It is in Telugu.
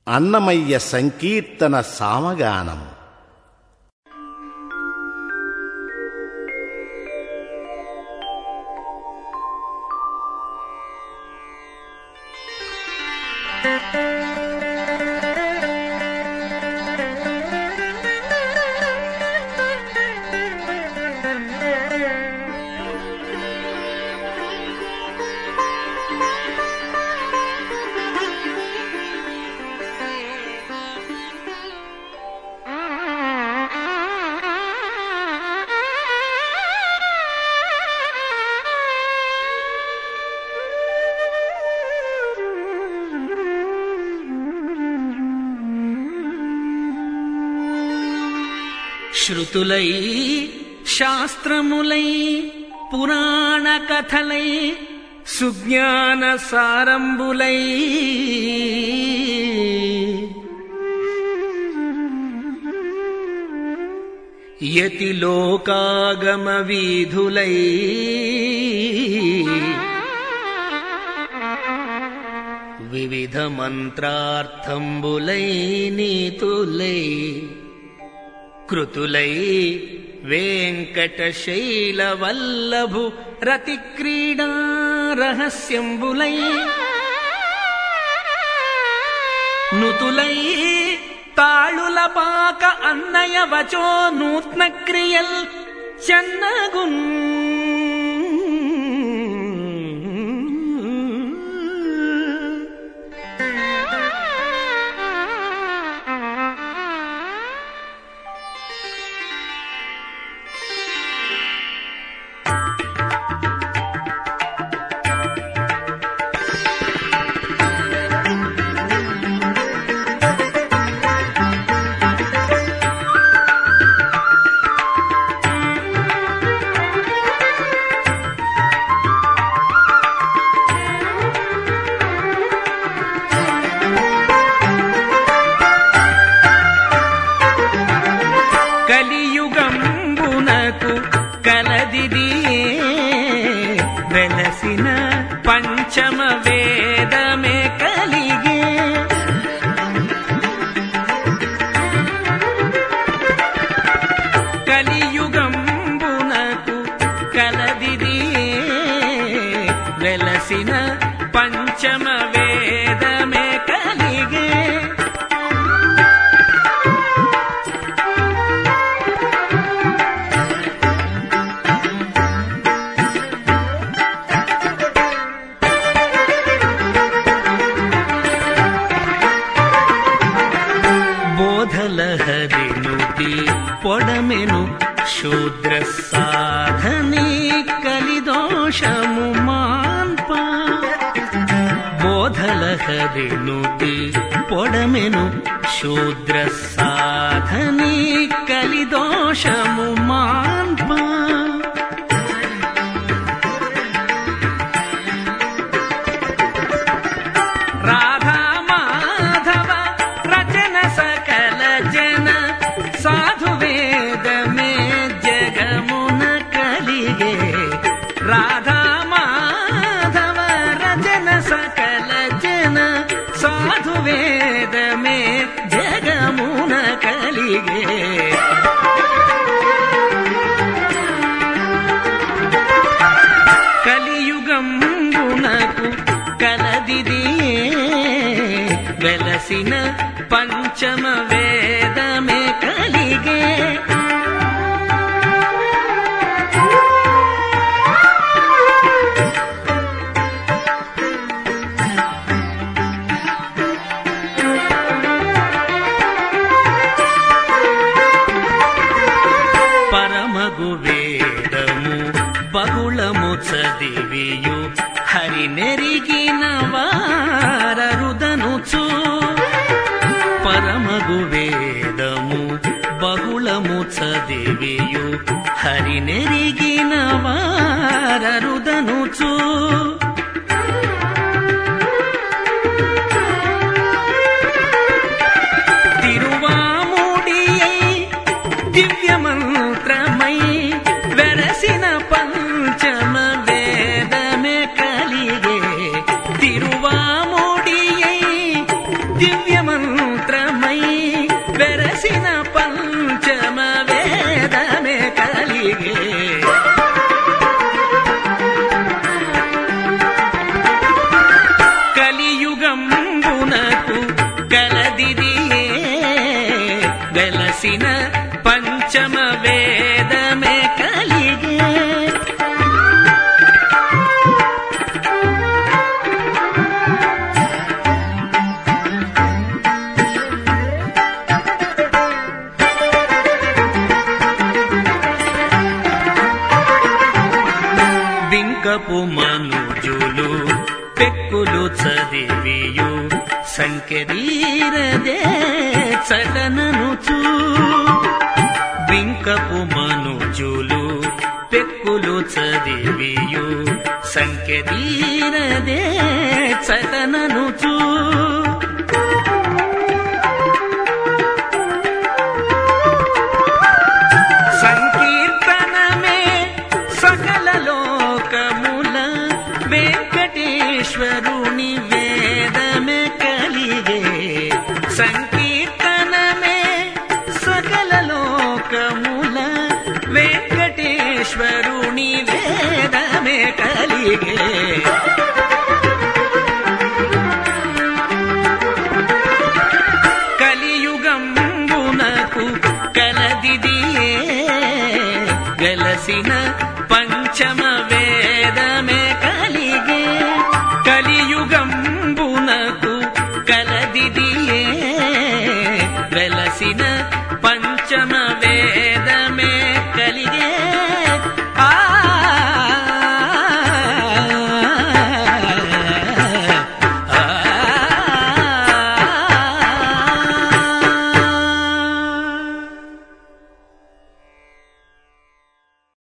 అన్నమయ్య సంకీర్తన సామగానం శృతులై శాస్త్రములై పురాణ కథలై సుజ్ఞాన సారంబులై యతి లోకాగమ వీధులై వివిధ మంత్రార్థంబులై నీతులై కృతులై వెంకటశైల వల్లభు రతి క్రీడా రహస్యంబులై నుతులై తాళుల పాక అన్నయ వచో నూత్న క్రియల్ చెన్నగున్ కలియుగంబునకు కలదిది వెలసిన పంచమ వేదమే కలిగే కలియుగంబునకు కలదిది వెలసిన పంచమ వేదమే కలిగే బోధలహరినుతి పొడమెను శూద్ర సాధని కలిదోషము మాన్ప బోధలహరినుతి పొడమెను శూద్ర సాధని కలిదోషము మాన్ప రాధా మాధవ రచన సకల జన సాధు వేదమే జగమున కలిగే రాధా మాధవ రచన సకల జన సాధు వేదమే జగమున కలిగే కలియుగంబునకు కలదిది వెలసిన పంచమ వేదమే కలిగే పరమగు వేదము బహుళము చదివియు హరి నెరిగిన వారరుదనుచు పరమగు వేదము బహుళము చదివియు హరి నెరిగిన వారరుదనుచు తిరువాముడియై దివ్యమంత్రమై వెరసిన పంచమ వేదమే కలిగే తిరువాముడియై దివ్యమంత్ర వెలసిన పంచమ వేదమే కలిగే బింకపు మనుజులు పెక్కులు చదివియు సంకెరీరదే చటననుచు బింకపు మనుజులు పెక్కులు చదివియు సంకెరీరదే చటననుచు సంకీర్తనమే సకల లోకముల వెంకటేశ్వరుని వేదమే కలిగే సంకీర్తనమే సకల లోకముల వెంకటేశ్వరుని వేదమే కలిగే కలియుగంబునకు కలదిదియే గలసిన పంచమ వేదమే కలిగే కలియుగంబునకు కలదిదియే వెలసిన పంచమ